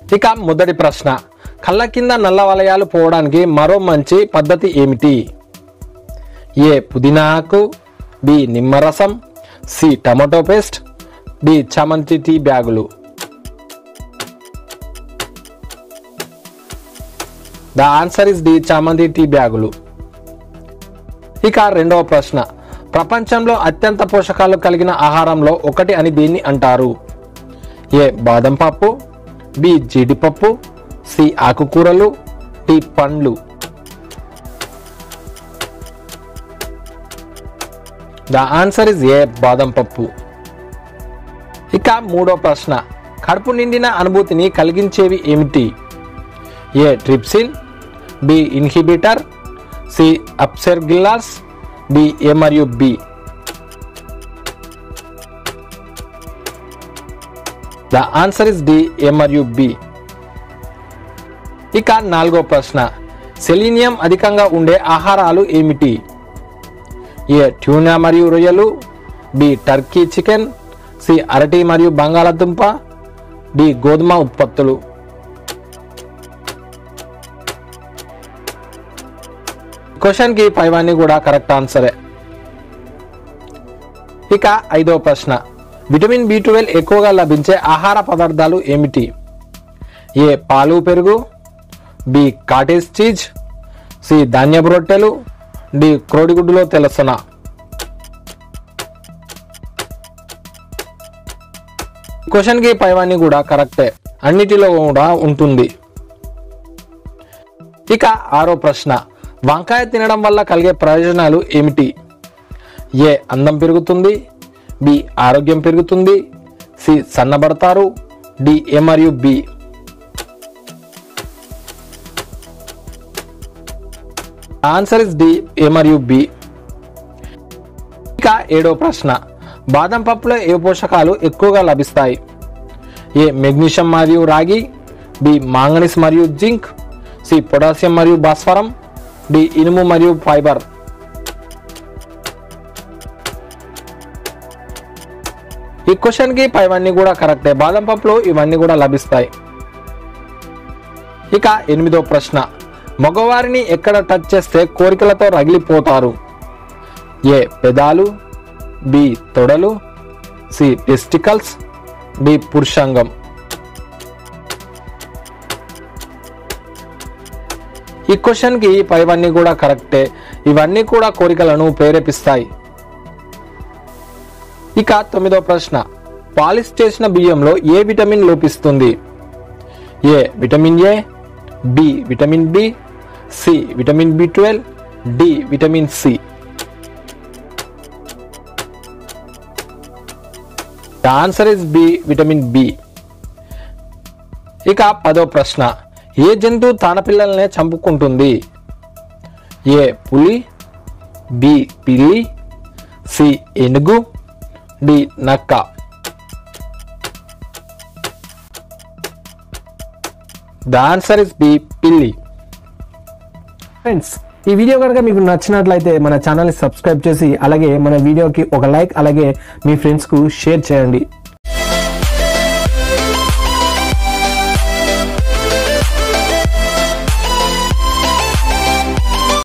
ఇక మొదటి ప్రశ్న కళ్ళ కింద నల్ల వలయాలు పోవడానికి మరో మంచి పద్ధతి ఏమిటి ఏ పుదీనా ఆకు బి నిమ్మరసం సి టమాటో పేస్ట్ డి చామంతి టీ బ్యాగులు ద ఆన్సర్ ఇస్ డి చామంతి టీ బ్యాగులు ఇక రెండవ ప్రశ్న ప్రపంచంలో అత్యంత పోషకాలు కలిగిన ఆహారంలో ఒకటి అని దీన్ని అంటారు ఏ బాదం పప్పు బి జీడిపప్పు సి ఆకుకూరలు డి పండ్లు ద ఆన్సర్ ఇస్ ఏ బాదం పప్పు ఇక మూడో ప్రశ్న కడుపు నిండిన అనుభూతిని కలిగించేవి ఏమిటి A trypsin B inhibitor C aspergillus D A మరియు B the answer is D A మరియు బి ఇక నాలుగో ప్రశ్న సెలీనియం అధికంగా ఉండే ఆహారాలు ఏమిటి ఏ ట్యూనా మరియు రొయ్యలు బి టర్కీ చికెన్ సి అరటి మరియు బంగాళాదుంప డి గోధుమ ఉత్పత్తులు క్వశ్చన్కి పైవన్నీ కూడా కరెక్ట్ ఆన్సరే ఇక ఐదో ప్రశ్న విటమిన్ బి ట్వెల్వ్ ఎక్కువగా లభించే ఆహార పదార్థాలు ఏమిటి ఏ పాలు పెరుగు బి కాటేజ్ చీజ్ సి ధాన్యపు రొట్టెలు డి క్రోడిగుడ్డులో తెలుస్తున్న క్వశ్చన్కి పైవన్నీ కూడా కరెక్టే అన్నిటిలో కూడా ఉంటుంది ఇక ఆరో ప్రశ్న వంకాయ తినడం వల్ల కలిగే ప్రయోజనాలు ఏమిటి ఏ అందం పెరుగుతుంది బి ఆరోగ్యం పెరుగుతుంది సి సన్నబడతారు డి ఏ మరియు B answer is D A మరియు బి ఇక ఏడో ప్రశ్న బాదం పప్పులో ఏ పోషకాలు ఎక్కువగా లభిస్తాయి ఏ మెగ్నీషియం మరియు రాగి బి మాంగనీస్ మరియు జింక్ సి పొటాషియం మరియు భాస్వరం డి ఇనుము మరియు ఫైబర్ ఈ క్వశ్చన్ కి పైవన్నీ కూడా కరెక్టే బాదం పప్పులో ఇవన్నీ కూడా లభిస్తాయి ఇక ఎనిమిదో ప్రశ్న మగవారిని ఎక్కడ టచ్ చేస్తే కోరికలతో రగిలిపోతారు ఏ పెదాలు బి తొడలు సి టెస్టికల్స్ డి పురుషాంగం ఈ క్వశ్చన్ కి పైవన్నీ కూడా కరెక్టే ఇవన్నీ కూడా కోరికలను ప్రేరేపిస్తాయి ఇక తొమ్మిదో ప్రశ్న పాలిష్ చేసిన బియ్యంలో ఏ విటమిన్ లోపిస్తుంది A vitamin A B vitamin B C vitamin B twelve D vitamin C the answer is B vitamin B ఇక పదో ప్రశ్న ఏ జంతువు తన పిల్లల్నే చంపుకుంటుంది ఏ పులి బి పిల్లి సి ఏనుగు డి నక్క ద ఆన్సర్ ఇస్ బి పిల్లి ఫ్రెండ్స్ ఈ వీడియో కనుక మీకు నచ్చినట్లయితే మన ఛానల్ని సబ్స్క్రైబ్ చేసి అలాగే మన వీడియోకి ఒక లైక్ అలాగే మీ ఫ్రెండ్స్కు షేర్ చేయండి